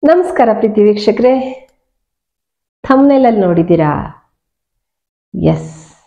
ನಮಸ್ಕಾರ ಪ್ರೀತಿ ವೀಕ್ಷಕರೇ ಥಮ್ನೆಲಲ್ಲಿ ನೋಡಿದ್ದೀರಾ ಎಸ್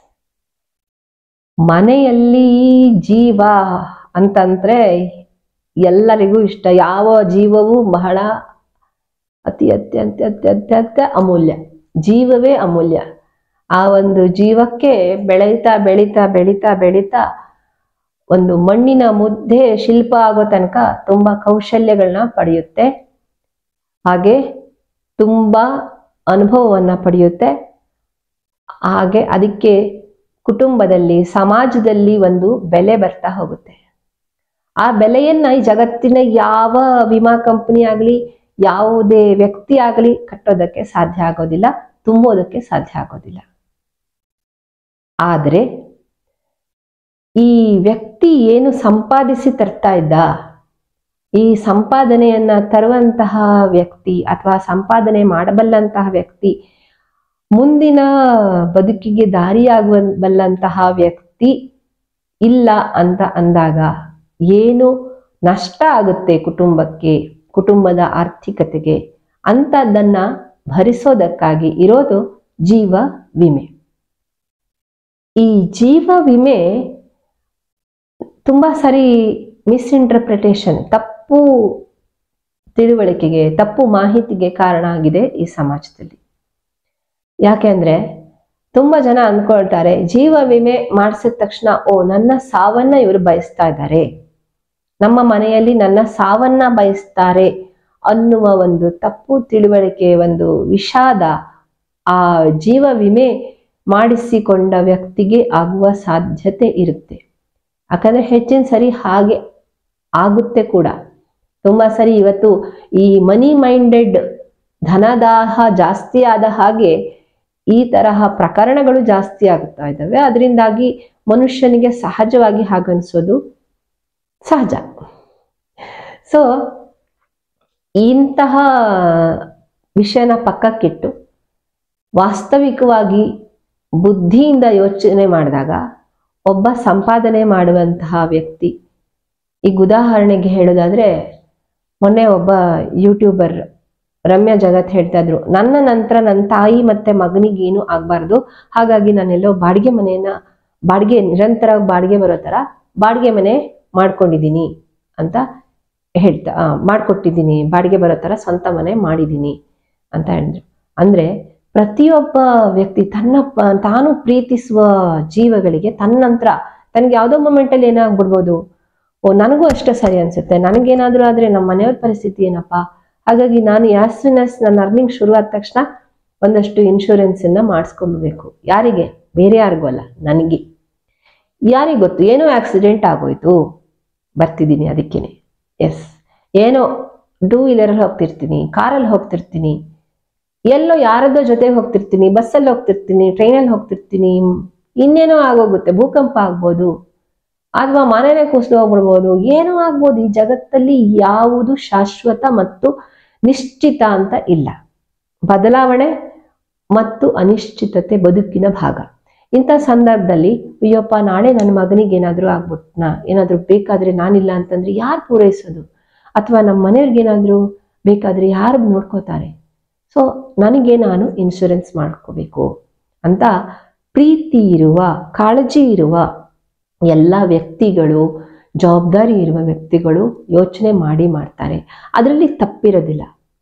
ಮನೆಯಲ್ಲಿ ಜೀವ ಅಂತಂದ್ರೆ ಎಲ್ಲರಿಗೂ ಇಷ್ಟ ಯಾವ ಜೀವವೂ ಬಹಳ ಅತಿ ಅತ್ಯಂತ ಅತ್ಯಂತ ಅಮೂಲ್ಯ ಜೀವವೇ ಅಮೂಲ್ಯ ಆ ಒಂದು ಜೀವಕ್ಕೆ ಬೆಳೀತಾ ಬೆಳೀತಾ ಬೆಳೀತಾ ಬೆಳೀತಾ ಒಂದು ಮಣ್ಣಿನ ಮುದ್ದೆ ಶಿಲ್ಪ ಆಗೋ ತನಕ ತುಂಬಾ ಕೌಶಲ್ಯಗಳನ್ನ ಪಡೆಯುತ್ತೆ ಹಾಗೆ ತುಂಬ ಅನುಭವವನ್ನ ಪಡೆಯುತ್ತೆ ಹಾಗೆ ಅದಕ್ಕೆ ಕುಟುಂಬದಲ್ಲಿ ಸಮಾಜದಲ್ಲಿ ಒಂದು ಬೆಲೆ ಬರ್ತಾ ಹೋಗುತ್ತೆ ಆ ಬೆಲೆಯನ್ನ ಈ ಜಗತ್ತಿನ ಯಾವ ವಿಮಾ ಕಂಪನಿ ಆಗಲಿ ಯಾವುದೇ ವ್ಯಕ್ತಿ ಆಗಲಿ ಕಟ್ಟೋದಕ್ಕೆ ಸಾಧ್ಯ ಆಗೋದಿಲ್ಲ ತುಂಬೋದಕ್ಕೆ ಸಾಧ್ಯ ಆಗೋದಿಲ್ಲ ಆದರೆ ಈ ವ್ಯಕ್ತಿ ಏನು ಸಂಪಾದಿಸಿ ತರ್ತಾ ಇದ್ದ ಈ ಸಂಪಾದನೆಯನ್ನ ತರುವಂತಹ ವ್ಯಕ್ತಿ ಅಥವಾ ಸಂಪಾದನೆ ಮಾಡಬಲ್ಲಂತಹ ವ್ಯಕ್ತಿ ಮುಂದಿನ ಬದುಕಿಗೆ ದಾರಿಯಾಗುವಬಲ್ಲಂತಹ ವ್ಯಕ್ತಿ ಇಲ್ಲ ಅಂತ ಅಂದಾಗ ಏನು ನಷ್ಟ ಆಗುತ್ತೆ ಕುಟುಂಬಕ್ಕೆ ಕುಟುಂಬದ ಆರ್ಥಿಕತೆಗೆ ಅಂತದನ್ನ ಭರಿಸೋದಕ್ಕಾಗಿ ಇರೋದು ಜೀವ ವಿಮೆ ಈ ಜೀವ ವಿಮೆ ತುಂಬಾ ಸರಿ ಮಿಸ್ಇಂಟರ್ಪ್ರಿಟೇಷನ್ ತಪ್ಪು ತಿಳುವಳಿಕೆಗೆ ತಪ್ಪು ಮಾಹಿತಿಗೆ ಕಾರಣ ಆಗಿದೆ ಈ ಸಮಾಜದಲ್ಲಿ ಯಾಕೆಂದ್ರೆ ತುಂಬಾ ಜನ ಅಂದ್ಕೊಳ್ತಾರೆ ಜೀವ ವಿಮೆ ಮಾಡಿಸಿದ ತಕ್ಷಣ ಓ ನನ್ನ ಸಾವನ್ನ ಇವರು ಬಯಸ್ತಾ ಇದ್ದಾರೆ ನಮ್ಮ ಮನೆಯಲ್ಲಿ ನನ್ನ ಸಾವನ್ನ ಬಯಸ್ತಾರೆ ಅನ್ನುವ ಒಂದು ತಪ್ಪು ತಿಳುವಳಿಕೆ ಒಂದು ವಿಷಾದ ಆ ಜೀವ ವಿಮೆ ಮಾಡಿಸಿಕೊಂಡ ವ್ಯಕ್ತಿಗೆ ಆಗುವ ಸಾಧ್ಯತೆ ಇರುತ್ತೆ ಯಾಕಂದ್ರೆ ಹೆಚ್ಚಿನ ಸರಿ ಹಾಗೆ ಆಗುತ್ತೆ ಕೂಡ ತುಂಬಾ ಸರಿ ಇವತ್ತು ಈ ಮನಿ ಮೈಂಡೆಡ್ ಧನದಾಹ ಜಾಸ್ತಿ ಆದ ಹಾಗೆ ಈ ತರಹ ಪ್ರಕರಣಗಳು ಜಾಸ್ತಿ ಆಗುತ್ತಾ ಇದ್ದಾವೆ ಅದರಿಂದಾಗಿ ಮನುಷ್ಯನಿಗೆ ಸಹಜವಾಗಿ ಹಾಗನ್ಸೋದು ಸಹಜ ಸೊ ಇಂತಹ ವಿಷಯನ ಪಕ್ಕಕ್ಕಿಟ್ಟು ವಾಸ್ತವಿಕವಾಗಿ ಬುದ್ಧಿಯಿಂದ ಯೋಚನೆ ಮಾಡಿದಾಗ ಒಬ್ಬ ಸಂಪಾದನೆ ಮಾಡುವಂತಹ ವ್ಯಕ್ತಿ ಈಗ ಉದಾಹರಣೆಗೆ ಹೇಳೋದಾದ್ರೆ ಮೊನ್ನೆ ಒಬ್ಬ ಯೂಟ್ಯೂಬರ್ ರಮ್ಯಾ ಜಗತ್ ಹೇಳ್ತಾ ಇದ್ರು ನನ್ನ ನಂತರ ನನ್ನ ತಾಯಿ ಮತ್ತೆ ಮಗನಿಗೇನು ಆಗ್ಬಾರ್ದು ಹಾಗಾಗಿ ನಾನೆಲ್ಲೋ ಬಾಡಿಗೆ ಮನೆಯನ್ನ ಬಾಡಿಗೆ ನಿರಂತರ ಬಾಡಿಗೆ ಬರೋ ತರ ಬಾಡಿಗೆ ಮನೆ ಮಾಡ್ಕೊಂಡಿದ್ದೀನಿ ಅಂತ ಹೇಳ್ತಾ ಆ, ಮಾಡ್ಕೊಟ್ಟಿದ್ದೀನಿ ಬಾಡಿಗೆ ಬರೋ ತರ ಸ್ವಂತ ಮನೆ ಮಾಡಿದ್ದೀನಿ ಅಂತ ಹೇಳಿದ್ರು ಅಂದ್ರೆ ಪ್ರತಿಯೊಬ್ಬ ವ್ಯಕ್ತಿ ತನ್ನ ಪ- ತಾನು ಪ್ರೀತಿಸುವ ಜೀವಗಳಿಗೆ ತನ್ನಂತರ ತನಗೆ ಯಾವುದೋ ಮೊಮೆಂಟಲ್ಲಿ ಏನಾಗ್ಬಿಡ್ಬೋದು ಓ ನನಗೂ ಅಷ್ಟೇ ಸರಿ ಅನ್ಸುತ್ತೆ ನನಗೇನಾದ್ರೂ ಆದ್ರೆ ನಮ್ಮ ಮನೆಯವ್ರ ಪರಿಸ್ಥಿತಿ ಏನಪ್ಪಾ ಹಾಗಾಗಿ ನಾನು ಯಾಸ್ ಸೂನ್ ಆಸ್ ನನ್ನ ಅರ್ನಿಂಗ್ ಶುರು ಆದ ತಕ್ಷಣ ಒಂದಷ್ಟು ಇನ್ಶೂರೆನ್ಸ್ ಅನ್ನ ಮಾಡಿಸ್ಕೊಬೇಕು ಯಾರಿಗೆ ಬೇರೆ ಯಾರಿಗೂ ಅಲ್ಲ ನನಗೆ ಯಾರಿಗೆ ಗೊತ್ತು ಏನೋ ಆಕ್ಸಿಡೆಂಟ್ ಆಗೋಯ್ತು ಬರ್ತಿದ್ದೀನಿ ಅದಕ್ಕೇನೆ ಎಸ್ ಏನೋ ಟೂ ವೀಲರಲ್ಲಿ ಹೋಗ್ತಿರ್ತೀನಿ ಕಾರಲ್ಲಿ ಹೋಗ್ತಿರ್ತೀನಿ ಎಲ್ಲೋ ಯಾರದೋ ಜೊತೆ ಹೋಗ್ತಿರ್ತೀನಿ ಬಸ್ಸಲ್ಲಿ ಹೋಗ್ತಿರ್ತೀನಿ ಟ್ರೈನಲ್ಲಿ ಹೋಗ್ತಿರ್ತೀನಿ ಇನ್ನೇನೋ ಆಗೋಗುತ್ತೆ ಭೂಕಂಪ ಆಗ್ಬೋದು ಅಥವಾ ಮನೆನೇ ಕುಸಿದು ಹೋಗ್ಬಿಡ್ಬೋದು ಏನೋ ಆಗ್ಬೋದು ಈ ಜಗತ್ತಲ್ಲಿ ಯಾವುದು ಶಾಶ್ವತ ಮತ್ತು ನಿಶ್ಚಿತ ಅಂತ ಇಲ್ಲ ಬದಲಾವಣೆ ಮತ್ತು ಅನಿಶ್ಚಿತತೆ ಬದುಕಿನ ಭಾಗ ಇಂಥ ಸಂದರ್ಭದಲ್ಲಿ ಅಯ್ಯಪ್ಪ ನಾಳೆ ನನ್ನ ಮಗನಿಗೆ ಏನಾದರೂ ಆಗ್ಬಿಟ್ನಾ ಏನಾದರೂ ಬೇಕಾದ್ರೆ ನಾನಿಲ್ಲ ಅಂತಂದ್ರೆ ಯಾರು ಪೂರೈಸೋದು ಅಥವಾ ನಮ್ಮ ಮನೆಯವ್ರಿಗೆ ಏನಾದರೂ ಬೇಕಾದ್ರೆ ಯಾರು ನೋಡ್ಕೋತಾರೆ ಸೊ ನನಗೆ ನಾನು ಇನ್ಶೂರೆನ್ಸ್ ಮಾಡ್ಕೋಬೇಕು ಅಂತ ಪ್ರೀತಿ ಇರುವ ಕಾಳಜಿ ಇರುವ ಎಲ್ಲ ವ್ಯಕ್ತಿಗಳು ಜವಾಬ್ದಾರಿ ಇರುವ ವ್ಯಕ್ತಿಗಳು ಯೋಚನೆ ಮಾಡಿ ಮಾಡ್ತಾರೆ ಅದರಲ್ಲಿ ತಪ್ಪಿರೋದಿಲ್ಲ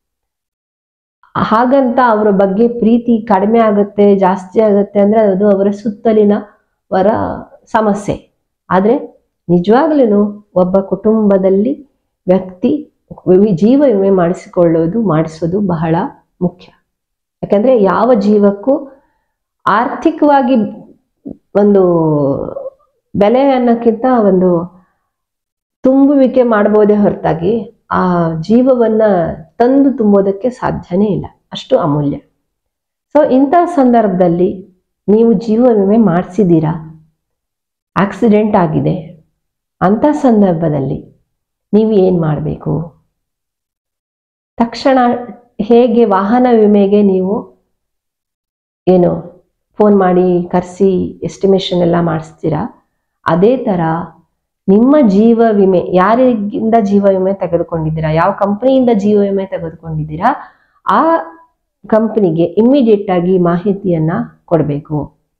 ಹಾಗಂತ ಅವರ ಬಗ್ಗೆ ಪ್ರೀತಿ ಕಡಿಮೆ ಆಗುತ್ತೆ ಜಾಸ್ತಿ ಆಗುತ್ತೆ ಅಂದ್ರೆ ಅದು ಅವರ ಸುತ್ತಲಿನವರ ಸಮಸ್ಯೆ ಆದರೆ ನಿಜವಾಗ್ಲೂ ಒಬ್ಬ ಕುಟುಂಬದಲ್ಲಿ ವ್ಯಕ್ತಿ ವಿಮೆ- ಜೀವ ವಿಮೆ ಮಾಡಿಸಿಕೊಳ್ಳೋದು ಮಾಡಿಸೋದು ಬಹಳ ಮುಖ್ಯ ಯಾಕಂದ್ರೆ ಯಾವ ಜೀವಕ್ಕೂ ಆರ್ಥಿಕವಾಗಿ ಒಂದು ಬೆಲೆ ಅನ್ನೋಕ್ಕಿಂತ ಒಂದು ತುಂಬುವಿಕೆ ಮಾಡ್ಬೋದೇ ಹೊರತಾಗಿ ಆ ಜೀವವನ್ನ ತಂದು ತುಂಬೋದಕ್ಕೆ ಸಾಧ್ಯನೇ ಇಲ್ಲ ಅಷ್ಟು ಅಮೂಲ್ಯ ಸೊ ಇಂಥ ಸಂದರ್ಭದಲ್ಲಿ ನೀವು ಜೀವ ವಿಮೆ ಮಾಡಿಸಿದ್ದೀರಾ ಆಕ್ಸಿಡೆಂಟ್ ಆಗಿದೆ ಅಂಥ ಸಂದರ್ಭದಲ್ಲಿ ನೀವು ಏನು ಮಾಡಬೇಕು ತಕ್ಷಣ ಹೇಗೆ ವಾಹನ ವಿಮೆಗೆ ನೀವು ಏನು ಫೋನ್ ಮಾಡಿ ಕರೆಸಿ ಎಸ್ಟಿಮೇಷನ್ ಎಲ್ಲ ಮಾಡಿಸ್ತೀರಾ ಅದೇ ಥರ ನಿಮ್ಮ ಜೀವ ವಿಮೆ ಯಾರಿಗಿಂದ ಜೀವ ವಿಮೆ ತೆಗೆದುಕೊಂಡಿದ್ದೀರಾ ಯಾವ ಕಂಪನಿಯಿಂದ ಜೀವ ವಿಮೆ ತೆಗೆದುಕೊಂಡಿದ್ದೀರಾ ಆ ಕಂಪನಿಗೆ ಇಮ್ಮಿಡಿಯೇಟ್ ಆಗಿ ಮಾಹಿತಿಯನ್ನ ಕೊಡಬೇಕು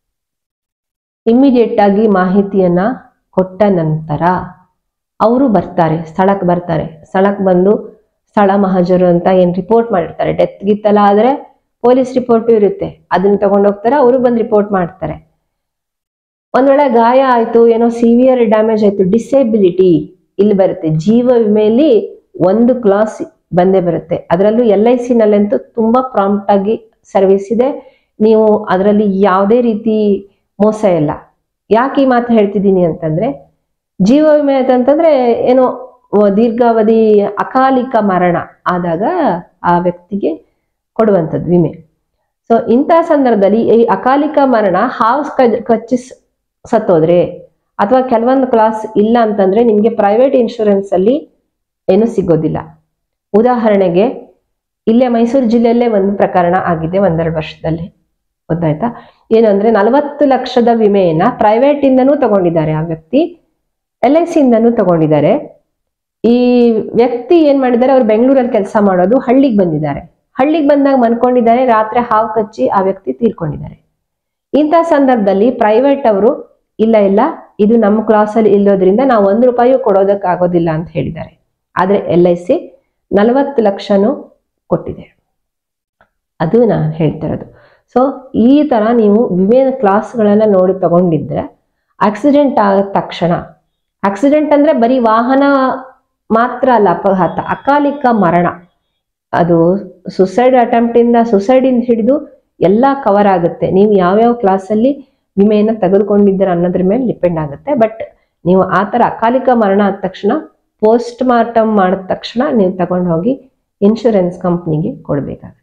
ಇಮ್ಮಿಡಿಯೇಟ್ ಆಗಿ ಮಾಹಿತಿಯನ್ನ ಕೊಟ್ಟ ನಂತರ ಅವರು ಬರ್ತಾರೆ ಸ್ಥಳಕ್ಕೆ ಬರ್ತಾರೆ ಸ್ಥಳಕ್ಕೆ ಬಂದು ಸ್ಥಳ ಮಹಾಜರು ಅಂತ ಏನ್ ರಿಪೋರ್ಟ್ ಮಾಡಿರ್ತಾರೆ ಡೆತ್ ಗಿತ್ತಲ್ಲ ಆದ್ರೆ ಪೊಲೀಸ್ ರಿಪೋರ್ಟ್ ಇರುತ್ತೆ ಅದನ್ನ ತಗೊಂಡೋಗ್ತಾರೆ ಅವರು ಬಂದು ರಿಪೋರ್ಟ್ ಮಾಡ್ತಾರೆ ಒಂದ್ ವೇಳೆ ಗಾಯ ಆಯ್ತು ಏನೋ ಸಿವಿಯರ್ ಡ್ಯಾಮೇಜ್ ಆಯ್ತು ಡಿಸೇಬಿಲಿಟಿ ಇಲ್ಲಿ ಬರುತ್ತೆ ಜೀವ ವಿಮೆಯಲ್ಲಿ ಒಂದು ಕ್ಲಾಸ್ ಬಂದೇ ಬರುತ್ತೆ ಅದರಲ್ಲೂ ಎಲ್ ಐ ಸಿ ನಲ್ಲಂತೂ ತುಂಬಾ ಪ್ರಾಂಪ್ಟ್ ಆಗಿ ಸರ್ವಿಸ್ ಇದೆ ನೀವು ಅದರಲ್ಲಿ ಯಾವುದೇ ರೀತಿ ಮೋಸ ಇಲ್ಲ ಯಾಕೆ ಈ ಮಾತು ಹೇಳ್ತಿದ್ದೀನಿ ಅಂತಂದ್ರೆ ಜೀವ ವಿಮೆ ಅಂತಂದ್ರೆ ಏನೋ ವ- ದೀರ್ಘಾವಧಿ ಅಕಾಲಿಕ ಮರಣ ಆದಾಗ ಆ ವ್ಯಕ್ತಿಗೆ ಕೊಡುವಂಥದ್ದು ವಿಮೆ ಸೊ ಇಂತಹ ಸಂದರ್ಭದಲ್ಲಿ ಈ ಅಕಾಲಿಕ ಮರಣ ಹಾವು ಕ- ಕಚ್ಚಿ ಸ- ಸತ್ತೋದ್ರೆ ಅಥವಾ ಕೆಲವೊಂದು ಕ್ಲಾಸ್ ಇಲ್ಲ ಅಂತಂದ್ರೆ ನಿಮ್ಗೆ ಪ್ರೈವೇಟ್ ಇನ್ಶೂರೆನ್ಸ್ ಅಲ್ಲಿ ಏನು ಸಿಗೋದಿಲ್ಲ ಉದಾಹರಣೆಗೆ ಇಲ್ಲೇ ಮೈಸೂರು ಜಿಲ್ಲೆಯಲ್ಲೇ ಒಂದು ಪ್ರಕರಣ ಆಗಿದೆ ಒಂದೆರಡು ವರ್ಷದಲ್ಲಿ ಗೊತ್ತಾಯ್ತಾ ಏನಂದ್ರೆ ನಲವತ್ತು ಲಕ್ಷದ ವಿಮೆಯನ್ನ ಪ್ರೈವೇಟ್ ಇಂದನೂ ತಗೊಂಡಿದ್ದಾರೆ ಆ ವ್ಯಕ್ತಿ ಎಲ್ ಐ ಸಿ ಇಂದನೂ ತಗೊಂಡಿದ್ದಾರೆ ಈ ವ್ಯಕ್ತಿ ಏನ್ ಮಾಡಿದ್ದಾರೆ ಅವ್ರು ಬೆಂಗಳೂರಲ್ಲಿ ಕೆಲಸ ಮಾಡೋದು ಹಳ್ಳಿಗೆ ಬಂದಿದ್ದಾರೆ ಹಳ್ಳಿಗೆ ಬಂದಾಗ ಮನ್ಕೊಂಡಿದ್ದಾರೆ ರಾತ್ರಿ ಹಾವು ಕಚ್ಚಿ ಆ ವ್ಯಕ್ತಿ ತೀರ್ಕೊಂಡಿದ್ದಾರೆ ಇಂಥ ಸಂದರ್ಭದಲ್ಲಿ ಪ್ರೈವೇಟ್ ಅವರು ಇಲ್ಲ ಇಲ್ಲ ಇದು ನಮ್ಮ ಕ್ಲಾಸಲ್ಲಿ ಇಲ್ಲೋದ್ರಿಂದ ನಾವು ಒಂದು ರೂಪಾಯಿ ಕೊಡೋದಕ್ಕಾಗೋದಿಲ್ಲ ಅಂತ ಹೇಳಿದ್ದಾರೆ ಆದ್ರೆ ಎಲ್ ಐ ಸಿ ನಲವತ್ತು ಲಕ್ಷನೂ ಕೊಟ್ಟಿದೆ ಅದು ನಾನು ಹೇಳ್ತಿರೋದು ಸೊ ಈ ತರ ನೀವು ವಿಮೆಯ ಕ್ಲಾಸ್ಗಳನ್ನ ನೋಡಿ ತಗೊಂಡಿದ್ರೆ ಆಕ್ಸಿಡೆಂಟ್ ಆದ ತಕ್ಷಣ ಆಕ್ಸಿಡೆಂಟ್ ಅಂದ್ರೆ ಬರೀ ವಾಹನ ಮಾತ್ರ ಅಲ್ಲ ಅಪಘಾತ ಅಕಾಲಿಕ ಮರಣ ಅದು ಸುಸೈಡ್ ಅಟೆಂಪ್ಟ್ ಇಂದ ಸುಸೈಡ್ ಇಂದ ಹಿಡಿದು ಎಲ್ಲ ಕವರ್ ಆಗುತ್ತೆ ನೀವು ಯಾವ್ಯಾವ ಕ್ಲಾಸಲ್ಲಿ ವಿಮೆಯನ್ನು ತೆಗೆದುಕೊಂಡಿದ್ದೀರ ಅನ್ನೋದ್ರ ಮೇಲೆ ಡಿಪೆಂಡ್ ಆಗುತ್ತೆ ಬಟ್ ನೀವು ಆ ಥರ ಅಕಾಲಿಕ ಮರಣ ಆದ ತಕ್ಷಣ ಪೋಸ್ಟ್ ಮಾರ್ಟಮ್ ಮಾಡಿದ ತಕ್ಷಣ ನೀವು ತಗೊಂಡು ಹೋಗಿ ಇನ್ಶೂರೆನ್ಸ್ ಕಂಪ್ನಿಗೆ ಕೊಡಬೇಕಾಗುತ್ತೆ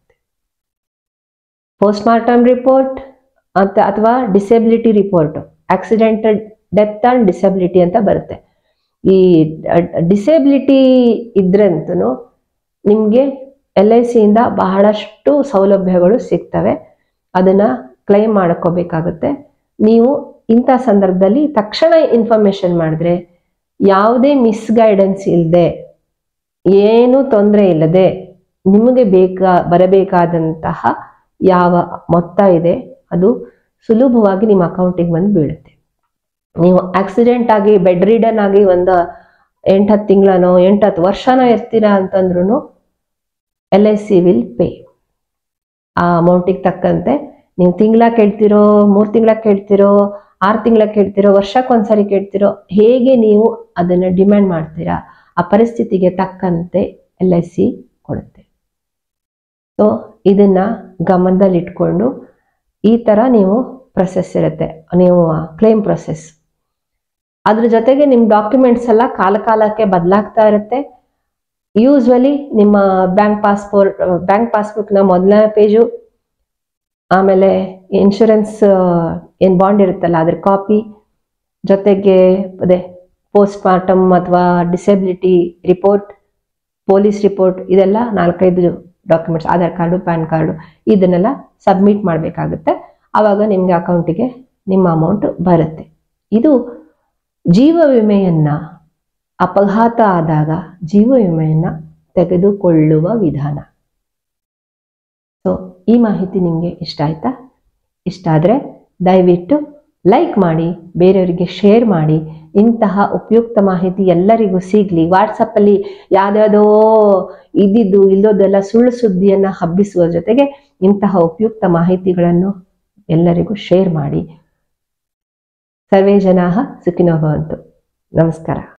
ಪೋಸ್ಟ್ ಮಾರ್ಟಮ್ ರಿಪೋರ್ಟ್ ಅಂತ ಅಥವಾ disability report accidental death and disability ಅಂತ ಬರುತ್ತೆ ಈ ಡಿಸೆಬಿಲಿಟಿ ಇದ್ರಂತೂ ನಿಮಗೆ ಎಲ್ ಐ ಸಿಯಿಂದ ಬಹಳಷ್ಟು ಸೌಲಭ್ಯಗಳು ಸಿಗ್ತವೆ ಅದನ್ನ ಕ್ಲೈಮ್ ಮಾಡ್ಕೋಬೇಕಾಗುತ್ತೆ ನೀವು ಇಂಥ ಸಂದರ್ಭದಲ್ಲಿ ತಕ್ಷಣ ಇನ್ಫಾರ್ಮೇಶನ್ ಮಾಡಿದ್ರೆ ಯಾವುದೇ ಮಿಸ್ಗೈಡೆನ್ಸ್ ಇಲ್ಲದೆ ಏನು ತೊಂದರೆ ಇಲ್ಲದೆ ನಿಮಗೆ ಬೇಕಾ ಬರಬೇಕಾದಂತಹ ಯಾವ ಮೊತ್ತ ಇದೆ ಅದು ಸುಲಭವಾಗಿ ನಿಮ್ಮ ಅಕೌಂಟಿಗೆ ಬಂದು ಬೀಳುತ್ತೆ ನೀವು ಆಕ್ಸಿಡೆಂಟ್ ಆಗಿ ಬೆಡ್ ರೀಡನ್ ಆಗಿ ಒಂದು ಎಂಟು ಹತ್ತು ತಿಂಗಳನೋ ಎಂಟು ಹತ್ತು ವರ್ಷನೋ ಇರ್ತೀರಾ ಅಂತಂದ್ರೂ L I C will pay ಆ ಅಮೌಂಟಿಗೆ ತಕ್ಕಂತೆ ನೀವು ತಿಂಗಳ ಕೇಳ್ತಿರೋ ಮೂರು ತಿಂಗಳ ಕೇಳ್ತಿರೋ ಆರು ತಿಂಗಳ ಕೇಳ್ತಿರೋ ವರ್ಷಕ್ಕೊಂದ್ಸರಿ ಕೇಳ್ತಿರೋ ಹೇಗೆ ನೀವು ಅದನ್ನ ಡಿಮ್ಯಾಂಡ್ ಮಾಡ್ತೀರಾ ಆ ಪರಿಸ್ಥಿತಿಗೆ ತಕ್ಕಂತೆ ಎಲ್ ಐ ಸಿ ಕೊಡುತ್ತೆ ಸೊ ಇದನ್ನ ಗಮನದಲ್ಲಿಟ್ಕೊಂಡು ಈ ತರ ನೀವು ಪ್ರೊಸೆಸ್ ಇರುತ್ತೆ ನೀವು ಕ್ಲೇಮ್ ಪ್ರೊಸೆಸ್ ಅದ್ರ ಜೊತೆಗೆ ನಿಮ್ಮ ಡಾಕ್ಯುಮೆಂಟ್ಸ್ ಎಲ್ಲ ಕಾಲ ಕಾಲಕ್ಕೆ ಬದಲಾಗ್ತಾ ಇರುತ್ತೆ ಯೂಸ್ವಲಿ ನಿಮ್ಮ ಬ್ಯಾಂಕ್ ಪಾಸ್ಪೋರ್ಟ್ ಬ್ಯಾಂಕ್ ಪಾಸ್ಬುಕ್ನ ಮೊದಲನೇ ಪೇಜು ಆಮೇಲೆ ಇನ್ಶೂರೆನ್ಸ್ ಏನು ಬಾಂಡ್ ಇರುತ್ತಲ್ಲ ಅದ್ರ ಕಾಪಿ ಜೊತೆಗೆ ಅದೇ ಪೋಸ್ಟ್ ಮಾರ್ಟಮ್ ಅಥವಾ ಡಿಸೆಬಿಲಿಟಿ ರಿಪೋರ್ಟ್ ಪೊಲೀಸ್ ರಿಪೋರ್ಟ್ ಇದೆಲ್ಲ ನಾಲ್ಕೈದು documents Aadhaar card PAN card ಇದನ್ನೆಲ್ಲ ಸಬ್ಮಿಟ್ ಮಾಡಬೇಕಾಗುತ್ತೆ ಆವಾಗ ನಿಮಗೆ ಅಕೌಂಟಿಗೆ ನಿಮ್ಮ ಅಮೌಂಟ್ ಬರುತ್ತೆ ಇದು ಜೀವ ವಿಮೆಯನ್ನ ಅಪಘಾತ ಆದಾಗ ಜೀವ ವಿಮೆಯನ್ನ ತೆಗೆದುಕೊಳ್ಳುವ ವಿಧಾನ ಸೊ ಈ ಮಾಹಿತಿ ನಿಮಗೆ ಇಷ್ಟ ಆಯ್ತಾ ಇಷ್ಟ ಆದರೆ ದಯವಿಟ್ಟು ಲೈಕ್ ಮಾಡಿ ಬೇರೆಯವರಿಗೆ ಶೇರ್ ಮಾಡಿ ಇಂತಹ ಉಪಯುಕ್ತ ಮಾಹಿತಿ ಎಲ್ಲರಿಗೂ ಸಿಗಲಿ ವಾಟ್ಸಪ್ಪಲ್ಲಿ ಯಾವ್ದಾವುದೋ ಇದ್ದಿದ್ದು ಇಲ್ಲೋದೆಲ್ಲ ಸುಳ್ಳು ಸುದ್ದಿಯನ್ನು ಹಬ್ಬಿಸುವ ಜೊತೆಗೆ ಇಂತಹ ಉಪಯುಕ್ತ ಮಾಹಿತಿಗಳನ್ನು ಎಲ್ಲರಿಗೂ ಶೇರ್ ಮಾಡಿ ಸರ್ವೇ ಜನಾಹ ಸುಖಿನೋ ಭವಂತು ನಮಸ್ಕಾರ